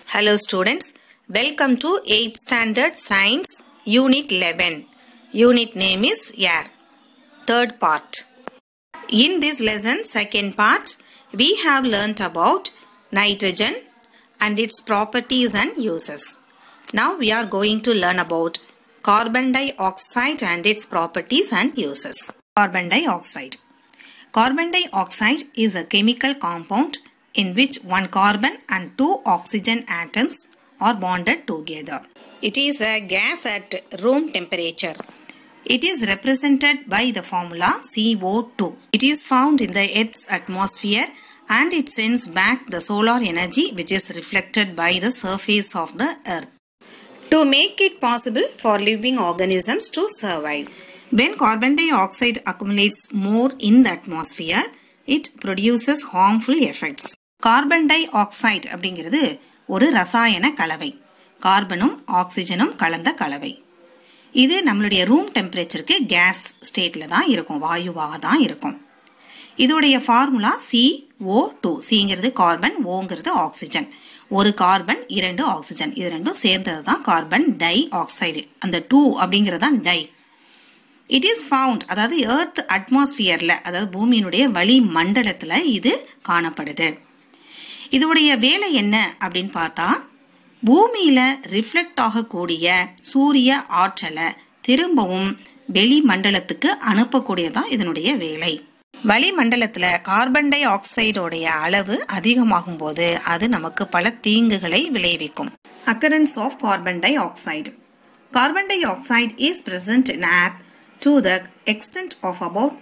Hello students, welcome to 8th standard science unit 11. Unit name is air. Third part. In this lesson, second part, we have learnt about nitrogen and its properties and uses. Now we are going to learn about carbon dioxide and its properties and uses. Carbon dioxide. Carbon dioxide is a chemical compound in which one carbon and two oxygen atoms are bonded together. It is a gas at room temperature. It is represented by the formula CO2. It is found in the Earth's atmosphere and it sends back the solar energy which is reflected by the surface of the Earth. To make it possible for living organisms to survive. When carbon dioxide accumulates more in the atmosphere, it produces harmful effects. Carbon dioxide அப்படிங்கிறது ஒரு ரசாயன கலவை கார்பனும் ஆக்சிஜனும் கலந்த கலவை இது நம்மளுடைய room டெம்பரேச்சருக்கு case ஸ்டேட்டில் தான் இருக்கும் வாயுவாக தான் இருக்கும் இதோடைய ஃபார்முலா சி ஓ டூ சிங்கிறது கார்பன் ஓங்கிறது ஆக்சிஜன் ஒரு கார்பன் இரண்டு ஆக்சிஜன் இது ரெண்டும் சேர்ந்தது தான் கார்பன் டை ஆக்சைடு அந்த டூ அப்படிங்கிறது தான் டை இட் இஸ் ஃபவுண்ட் அதாவது எர்த் அட்மாஸ்பியரில் அதாவது பூமியினுடைய வளி மண்டலத்தில் இது காணப்படுது இதோடைய வேலை என்ன அப்படின்னு பார்த்தா பூமியில் ரிஃப்ளெக்ட் ஆகக்கூடிய சூரிய ஆற்றலை திரும்பவும் வெளி மண்டலத்துக்கு அனுப்பக்கூடியதான் இதனுடைய வேலை வளிமண்டலத்தில் கார்பன் டை ஆக்சைடோடைய அளவு அதிகமாகும் போது அது நமக்கு பல தீங்குகளை விளைவிக்கும் occurrence of carbon dioxide carbon dioxide is present in air to the extent of about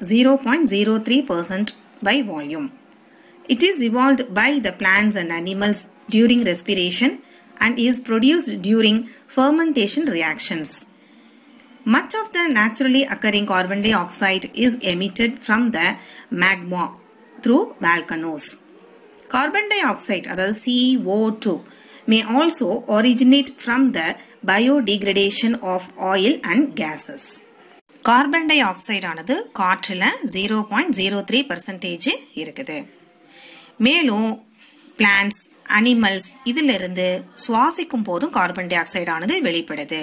0.03% by volume. It is evolved by the plants and animals during respiration and is produced during fermentation reactions. Much of the naturally occurring carbon dioxide is emitted from the magma through volcanoes. Carbon dioxide, அதாவது CO2, may also originate from the biodegradation of oil and gases. Carbon டை ஆக்சைடானது காற்றில் zero point zero three percentage இருக்குது மேலும் plans animals இதிலிருந்து சுவாசிக்கும் போதும் carbon டை ஆக்சைடானது வெளிப்படுது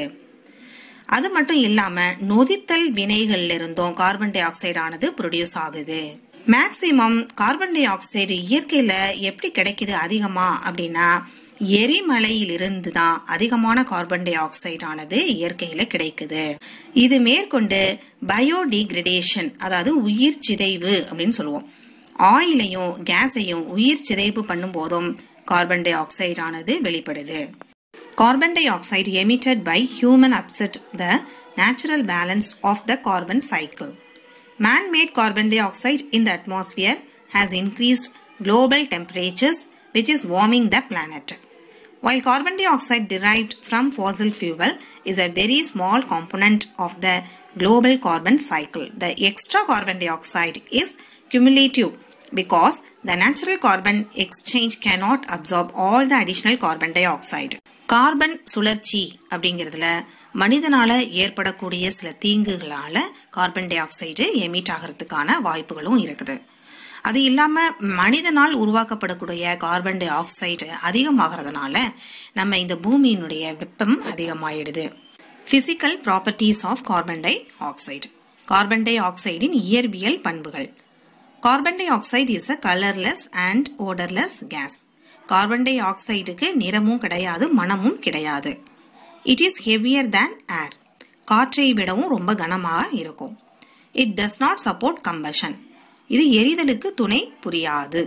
அது மட்டும் இல்லாமல் நொதித்தல் வினைகள்ல இருந்தும் கார்பன் டை ஆக்சைடானது ப்ரொடியூஸ் ஆகுது மேக்சிமம் கார்பன் டை ஆக்சைடு இயற்கையில் எப்படி கிடைக்குது அதிகமாக அப்படின்னா எரிமலையிலிருந்து தான் அதிகமான கார்பன் டை ஆக்சைடானது இயற்கையில் கிடைக்குது இது மேற்கொண்டு பயோடிகிரடேஷன் அதாவது உயிர் சிதைவு அப்படின்னு சொல்லுவோம் ஆயிலையும் கேஸையும் உயிர் சிதைவு பண்ணும் போதும் கார்பன் டை ஆக்சைடானது வெளிப்படுது carbon dioxide emitted by human upset the natural balance of the carbon cycle man-made carbon dioxide in the atmosphere has increased global temperatures which is warming the planet. While carbon dioxide derived from fossil fuel is a very small component of the global carbon cycle, the extra carbon dioxide is cumulative because the natural carbon exchange cannot absorb all the additional carbon dioxide. கார்பன் சுழற்சி அப்படிங்கிறதுல மனிதனால ஏற்படக்கூடிய சில தீங்குகளால carbon dioxide emit ஆகிறதுக்கான வாய்ப்புகளும் இருக்குது அது இல்லாமல் மனிதனால் உருவாக்கப்படக்கூடிய கார்பன் டை ஆக்சைடு அதிகமாகிறதுனால நம்ம இந்த பூமியினுடைய வெப்பம் அதிகமாயிடுது physical properties of carbon dioxide carbon டை ஆக்சைடின் இயற்பியல் பண்புகள் carbon dioxide is a colourless and odourless gas carbon டை ஆக்சைடுக்கு நிறமும் கிடையாது மனமும் கிடையாது it is heavier than air காற்றை விடவும் ரொம்ப கனமாக இருக்கும் it does not support combustion இது எரிதலுக்கு துணை புரியாது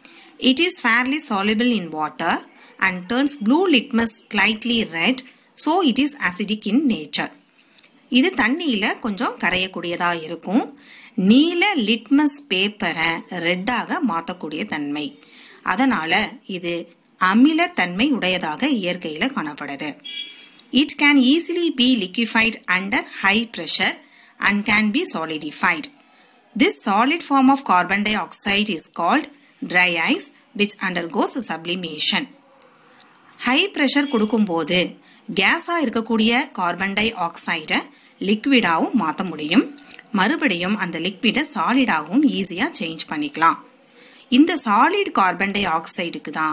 it is fairly soluble in water and turns blue litmus slightly red so it is acidic in nature இது தண்ணியில் கொஞ்சம் கரையக்கூடியதாக இருக்கும் நீல லிட்மஸ் பேப்பரை ரெட்டாக மாற்றக்கூடிய தன்மை அதனால் இது அமிலத்தன்மை உடையதாக இயற்கையில் காணப்படுது it can easily be liquefied under high pressure and can be solidified This solid form of carbon dioxide is called dry ice which undergoes sublimation. High pressure கொடுக்கும்போது கேஸாக இருக்கக்கூடிய கார்பன் டை ஆக்சைடை லிக்விடாகவும் மாற்ற முடியும் மறுபடியும் அந்த லிக்விடை சாலிடாகவும் ஈஸியாக சேஞ்ச் பண்ணிக்கலாம் இந்த சாலிட் கார்பன் டை ஆக்சைடுக்கு தான்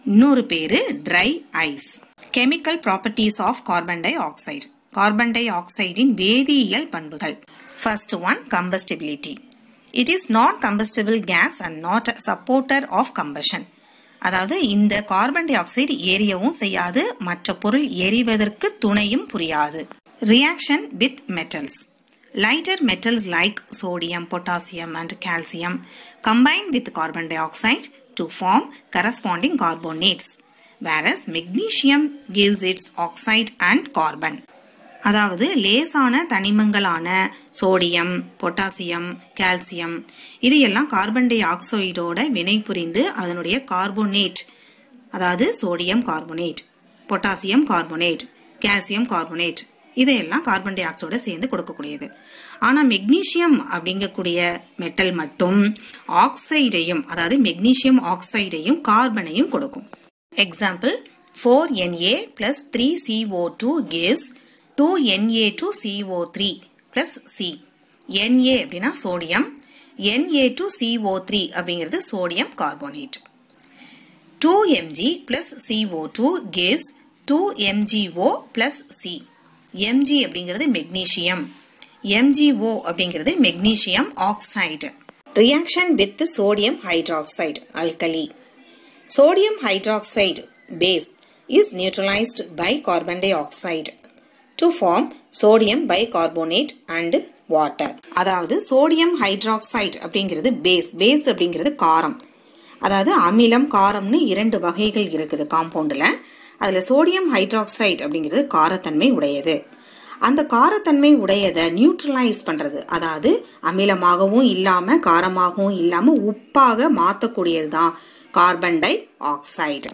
இன்னொரு பேரு dry ice chemical properties of carbon dioxide carbon டை ஆக்சைடின் வேதியியல் பண்புகள் first one combustibility it is not combustible gas and not supporter of combustion அதாவது இந்த கார்பன் டை ஆக்சைடு எரியவும் செய்யாது மற்ற பொருள் எரிவதற்கு துணையும் புரியாது reaction with metals lighter metals like sodium, potassium and calcium combine with carbon dioxide to form corresponding carbonates whereas magnesium gives its oxide and carbon. அதாவது லேசான தனிமங்களான சோடியம் பொட்டாசியம் கால்சியம் இது எல்லாம் கார்பன் டை ஆக்சைடோட வினை புரிந்து அதனுடைய கார்போனேட் அதாவது sodium carbonate potassium carbonate calcium carbonate இதையெல்லாம் கார்பன் டை ஆக்சைடோட சேர்ந்து கொடுக்கக்கூடியது ஆனால் மெக்னீஷியம் அப்படிங்கக்கூடிய மெட்டல் மட்டும் ஆக்சைடையும் அதாவது மெக்னீஷியம் ஆக்சைடையும் கார்பனையும் கொடுக்கும் example four NA plus three CO two gives two NA two CO three plus C NA அப்படின்னா sodium NA two CO three அப்படிங்கிறது sodium carbonate two MG plus CO two gives two MGO plus C MG அப்படிங்கிறது magnesium MGO அப்படிங்கிறது magnesium oxide reaction with sodium hydroxide alkali sodium hydroxide base is neutralised by carbon dioxide to form sodium bicarbonate and water அதாவது sodium hydroxide அப்படிங்கிறது base base அப்படிங்கிறது காரம் அதாவது அமிலம் காரம்னு இரண்டு வகைகள் இருக்குது காம்பவுண்டில் அதில் சோடியம் ஹைட்ராக்சைடு அப்படிங்கிறது காரத்தன்மை உடையது அந்த காரத்தன்மை உடையதை நியூட்ரலைஸ் பண்ணுறது அதாவது அமிலமாகவும் இல்லாமல் காரமாகவும் இல்லாமல் உப்பாக மாற்றக்கூடியது தான் carbon dioxide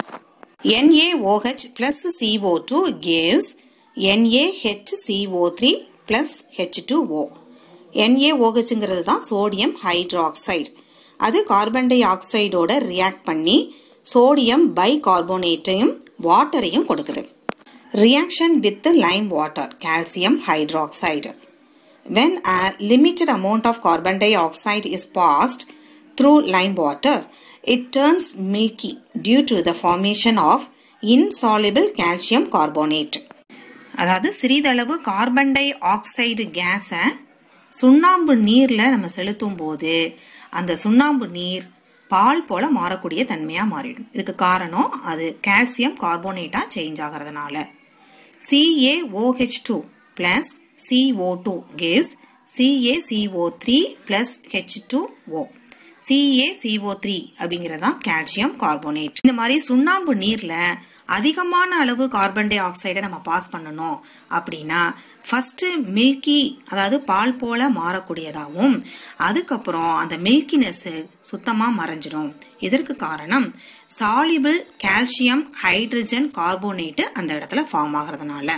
NaOH plus CO2 gives NaHCO3 plus H2O NaOHங்கிறது தான் சோடியம் ஹைட்ராக்சைடு அது கார்பன் டை ஆக்சைடோட ரியாக்ட் பண்ணி சோடியம் பை கார்போனேட்டையும் வாட்டரையும் கொடுக்குது reaction with lime water calcium hydroxide When a limited amount of carbon dioxide is passed through lime water, it turns milky due to the formation of insoluble calcium carbonate. அதாவது சிறிதளவு carbon di oxide கேஸை சுண்ணாம்பு நீரில் நம்ம செலுத்தும் போது அந்த சுண்ணாம்பு நீர் பால் போல மாறக்கூடிய தன்மையாக மாறிடும் இதுக்கு காரணம் அது கால்சியம் கார்போனேட்டாக சேஞ்ச் ஆகிறதுனால CaOH2 plus CO2 gives CaCO3 plus H2O CaCO3 அப்படிங்கிறது தான் கால்சியம் கார்போனேட் இந்த மாதிரி சுண்ணாம்பு நீரில் அதிகமான அளவு கார்பன் டை ஆக்சைடை நம்ம பாஸ் பண்ணணும் அப்படின்னா ஃபஸ்ட்டு மில்கி அதாவது பால் போல மாறக்கூடியதாகவும் அதுக்கப்புறம் அந்த மில்கினஸ்ஸு சுத்தமாக மறைஞ்சிடும் இதற்கு காரணம் சாலிபிள் கால்சியம் ஹைட்ரஜன் கார்போனேட்டு அந்த இடத்துல ஃபார்ம் ஆகிறதுனால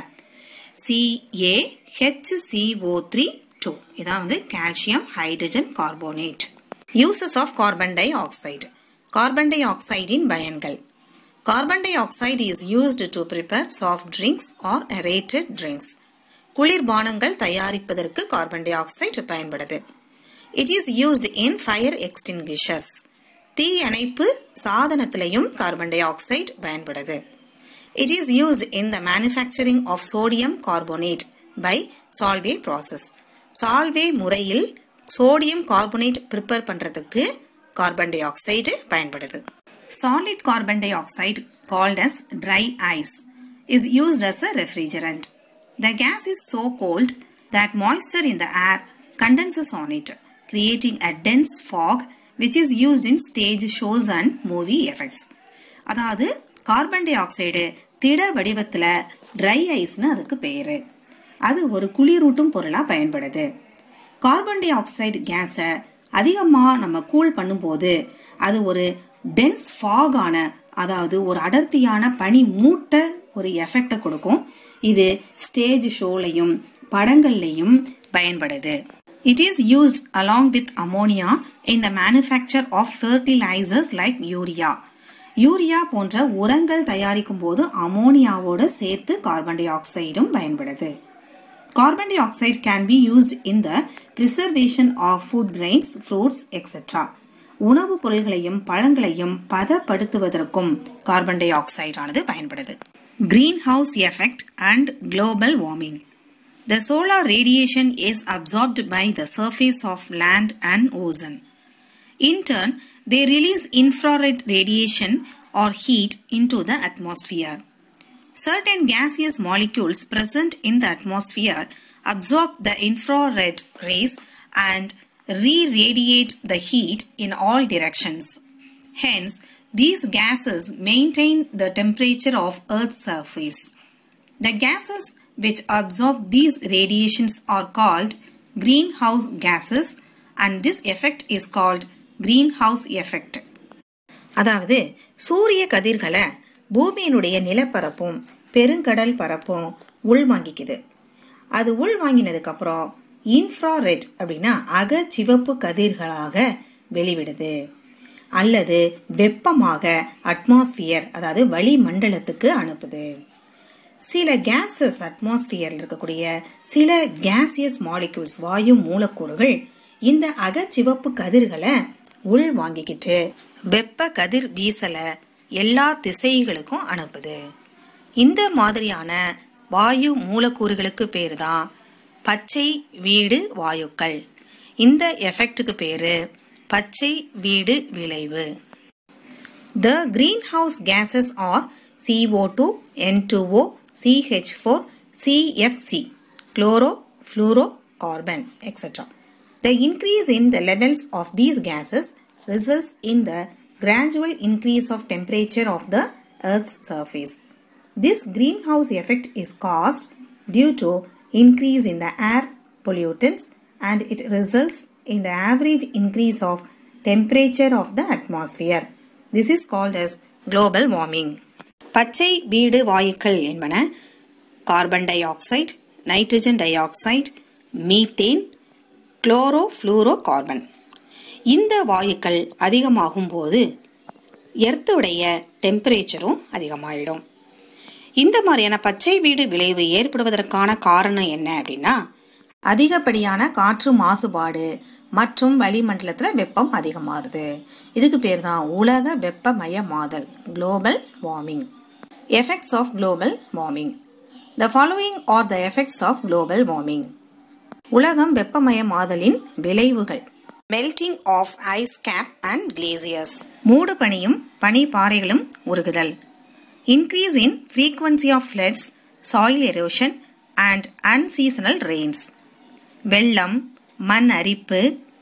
CaHCO3 த்ரீ டூ இதான் வந்து calcium hydrogen carbonate uses of carbon dioxide carbon டை ஆக்சைடின் பயன்கள் carbon dioxide is used to prepare soft drinks or aerated drinks குளிர்பானங்கள் தயாரிப்பதற்கு கார்பன் டை ஆக்சைடு பயன்படுது it is used in fire extinguishers தீ அணைப்பு சாதனத்திலையும் கார்பன் டை ஆக்சைடு பயன்படுது it is used in the manufacturing of sodium carbonate by Solvay process Solvay முறையில் sodium carbonate prepare பண்ணுறதுக்கு carbon dioxide பயன்படுது solid carbon dioxide called as dry ice is used as a refrigerant the gas is so cold that moisture in the air condenses on it, creating a dense fog which is used in stage shows and movie effects. அதாவது carbon dioxide திட வடிவத்தில் try ஐஸ்னு அதுக்கு பேர் அது ஒரு குளிரூட்டும் பொருளாக பயன்படுது கார்பன் டை ஆக்சைடு கேஸை அதிகமாக நம்ம கூல் பண்ணும்போது அது ஒரு டென்ஸ் ஃபாகான அதாவது ஒரு அடர்த்தியான பனி மூட்டை ஒரு எஃபெக்டை கொடுக்கும் இது ஸ்டேஜ் ஷோலையும் படங்கள்லையும் பயன்படுது it is used along with ammonia in the manufacture of fertilisers like urea urea போன்ற உரங்கள் தயாரிக்கும் போது அமோனியாவோடு சேர்த்து கார்பன் டை ஆக்சைடும் பயன்படுது carbon dioxide can be used in the preservation of food grains fruits etcetera உணவுப் பொருள்களையும் பழங்களையும் பதப்படுத்துவதற்கும் கார்பன் டை ஆக்சைடு ஆனது பயன்படுது greenhouse effect and global warming The solar radiation is absorbed by the surface of land and ozone. In turn, they release infrared radiation or heat into the atmosphere. Certain gaseous molecules present in the atmosphere absorb the infrared rays and re-radiate the heat in all directions. Hence, these gases maintain the temperature of Earth's surface. The gases which absorb these radiations are called greenhouse gases and this effect is called greenhouse effect. அதாவது சூரிய கதிர்களை பூமியினுடைய நிலப்பரப்பும் பெருங்கடல் பரப்பும் உள்வாங்கிக்குது அது உள்வாங்கினதுக்கு அப்புறம் infrared அப்படின்னா அகச்சிவப்பு கதிர்களாக வெளிவிடுது அல்லது வெப்பமாக அட்மாஸ்பியர் அதாவது வளிமண்டலத்துக்கு அனுப்புது சில கேஸஸ் அட்மாஸ்பியரில் இருக்கக்கூடிய சில கேசியஸ் மாலிக்யூல்ஸ் வாயு மூலக்கூறுகள் இந்த அகச்சிவப்பு கதிர்களை உள் வாங்கிக்கிட்டு வெப்ப கதிர் வீசலை எல்லா திசைகளுக்கும் அனுப்புது இந்த மாதிரியான வாயு மூலக்கூறுகளுக்கு பேர் தான் பச்சை வீடு வாயுக்கள் இந்த எஃபெக்ட்டுக்கு பேரு பச்சை வீடு விளைவு the greenhouse gases are CO2, N2O, CH4, CFC, chloro, fluoro, carbon, etc. The increase in the levels of these gases results in the gradual increase of temperature of the Earth's surface. This greenhouse effect is caused due to increase in the air pollutants and it results in the average increase of temperature of the atmosphere. This is called as global warming. பச்சை வீடு வாயுக்கள் என்பன carbon dioxide nitrogen dioxide methane chlorofluorocarbon இந்த வாயுக்கள் அதிகமாகும் போது எர்த்துடைய டெம்பரேச்சரும் அதிகமாயிடும் இந்த மாதிரியான பச்சை வீடு விளைவு ஏற்படுவதற்கான காரணம் என்ன அப்படின்னா அதிகப்படியான காற்று மாசுபாடு மற்றும் வளிமண்டலத்தில் வெப்பம் அதிகமாகுது இதுக்கு பேர் தான் உலக வெப்பமயமாதல் global warming effects of global warming the following are the effects of global warming உலகம் வெப்பமயமாதலின் விளைவுகள் melting of ice cap and glaciers மூடு பனியும் பனி பாறைகளும் உருகுதல் increase in frequency of floods soil erosion and unseasonal rains வெள்ளம் மண் அரிப்பு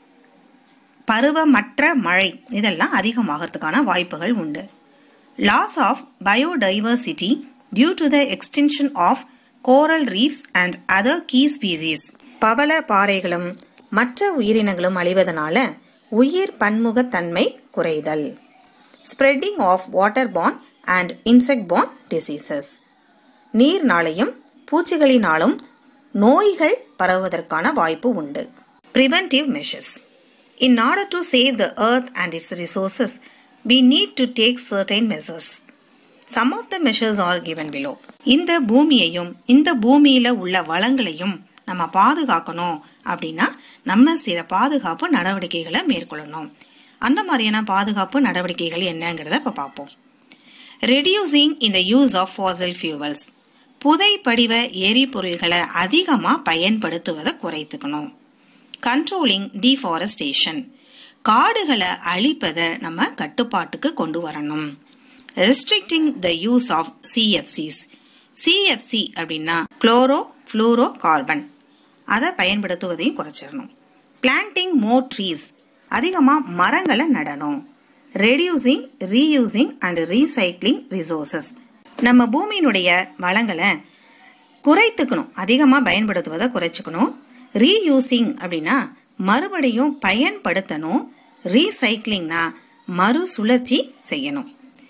பருவமற்ற மழை இதெல்லாம் அதிகமாகிறதுக்கான வாய்ப்புகள் உண்டு loss of biodiversity due to the extension of coral reefs and other key species பவள பாறைகளும் மற்ற உயிரினங்களும் அழிவதனால உயிர் பன்முகத்தன்மை குறைதல் spreading of water borne and insect borne diseases நீர்னாலையும் பூச்சிகளினாலும் நோய்கள் பரவுவதற்கான வாய்ப்பு உண்டு preventive measures in order to save the earth and its resources we need to take certain measures some of the measures are given below இந்த பூமியையும் இந்த பூமியில உள்ள வளங்களையும் நம்ம பாதுகாக்கணும் அப்படின்னா நம்ம சில பாதுகாப்பு நடவடிக்கைகளை மேற்கொள்ளணும் அந்த மாதிரியான பாதுகாப்பு நடவடிக்கைகள் என்னங்கிறத இப்போ பார்ப்போம் reducing in the use of fossil fuels புதை படிவ எரிபொருள்களை அதிகமாக பயன்படுத்துவதை குறைத்துக்கணும் கண்ட்ரோலிங் டிஃபாரஸ்டேஷன் காடுகளை அழிப்பதை நம்ம கட்டுப்பாட்டுக்கு கொண்டு வரணும் restricting the use of CFCs CFC அப்படின்னா குளோரோ ஃப்ளூரோ கார்பன் அதை பயன்படுத்துவதையும் குறைச்சிடணும் பிளான்டிங் மோர் ட்ரீஸ் அதிகமாக மரங்களை நடணும் reducing reusing and recycling resources நம்ம பூமியினுடைய வளங்களை குறைத்துக்கணும் அதிகமாக பயன்படுத்துவதை குறைச்சிக்கணும் ரீயூசிங் அப்படின்னா மறுபடியும் பயன்படுத்தணும் ரீசைக்ளிங்னா மறுசுழற்சி செய்யணும்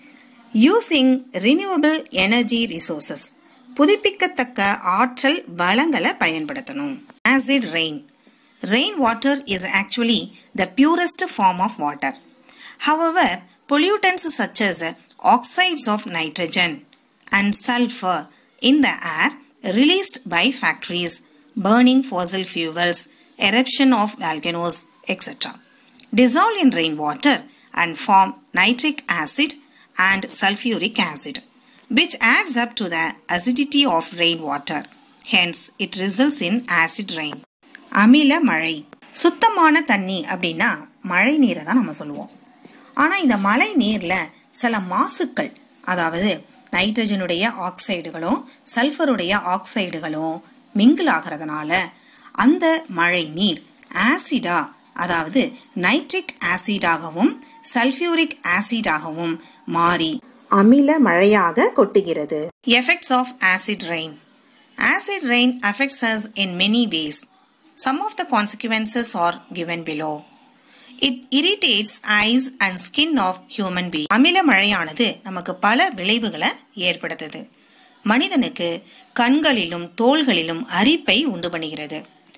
யூசிங் ரினியூவபிள் எனர்ஜி ரிசோர்சஸ் புதுப்பிக்கத்தக்க ஆற்றல் வளங்களை பயன்படுத்தணும் acid rain rain water is actually the purest form of water however pollutants such as oxides of nitrogen and sulfur in the air released by factories, burning fossil fuels, eruption of volcanoes, etc. dissolve in rainwater and form nitric acid and sulfuric acid, which adds up to the acidity of rainwater. Hence, it results in acid rain. அமில மழை சுத்தமான தண்ணி அப்படின்னா மழை நீரை தான் நம்ம சொல்லுவோம் ஆனால் இந்த மழை நீரில் சில மாசுக்கள் அதாவது நைட்ரஜனுடைய ஆக்சைடுகளும் சல்ஃபருடைய ஆக்சைடுகளும் மிங்கிள் ஆகிறதுனால அந்த மழை நீர் ஆசிடா அதாவது நைட்ரிக் ஆசிடாகவும் சல்ஃபியூரிக் ஆசிடாகவும் மாறி அமில மழையாக கொட்டுகிறது effects of acid rain acid rain affects us in many ways some of the consequences are given below it irritates eyes and skin of human be அமில மழையானது நமக்கு பல விளைவுகளை ஏற்படுத்துது மனிதனுக்கு கண்களிலும் தோள்களிலும் அரிப்பை உண்டு பண்ணுகிறது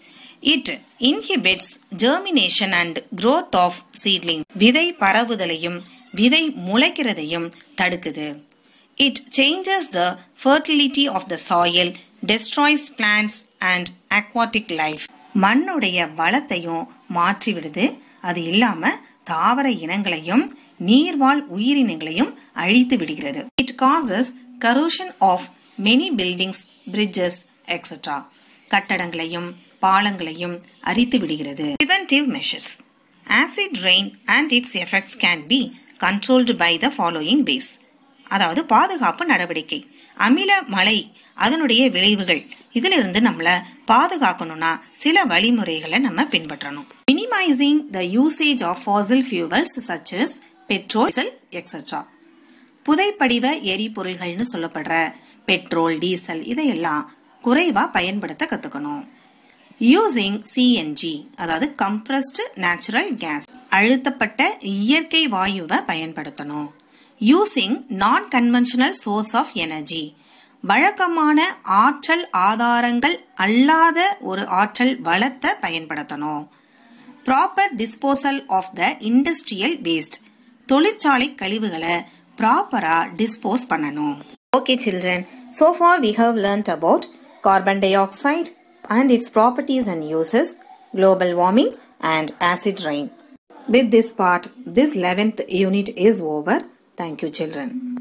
it inhibits germination and growth of seedling விதை பரவுதலையும் விதை முளைக்கிறதையும் தடுக்குது it changes the fertility of the soil destroys plants and aquatic life மண்ணுடைய வளத்தையும் மாற்றி விடுது அது இல்லாம தாவர இனங்களையும் நீர்வாழ் உயிரினங்களையும் அழித்து விடுகிறது it causes corrosion of many buildings bridges etcetera கட்டடங்களையும் பாலங்களையும் அரித்து விடுகிறது preventive measures acid rain and its effects can be controlled by the following ways அதாவது பாதுகாப்பு நடவடிக்கை அமில மழை அதனுடைய விளைவுகள் இதிலிருந்து நம்மள பாதுகாக்கணும்னா சில வழிமுறைகளை நம்ம பின்பற்றணும் minimising the usage of fossil fuels such as petrol etcetera புதைப்படிவ எரிபொருள்கள்னு சொல்லப்படுற பெட்ரோல் டீசல் இதையெல்லாம் குறைவா பயன்படுத்த கத்துக்கணும் யூசிங் சிஎன்ஜி அதாவது கம்ப்ரஸ்டு நேச்சுரல் கேஸ் அழுத்தப்பட்ட இயற்கை வாயுவை பயன்படுத்தணும் யூசிங் நான் கன்வென்ஷனல் சோர்ஸ் ஆஃப் எனர்ஜி வழக்கமான ஆற்றல் ஆதாரங்கள் அல்லாத ஒரு ஆற்றல் வளத்தை பயன்படுத்தணும் proper disposal of the industrial waste தொழிற்சாலை கழிவுகளை ப்ராப்பரா டிஸ்போஸ் பண்ணணும் okay children so far we have learnt about carbon dioxide and its properties and uses global warming and acid rain with this part this 11th unit is over thank you children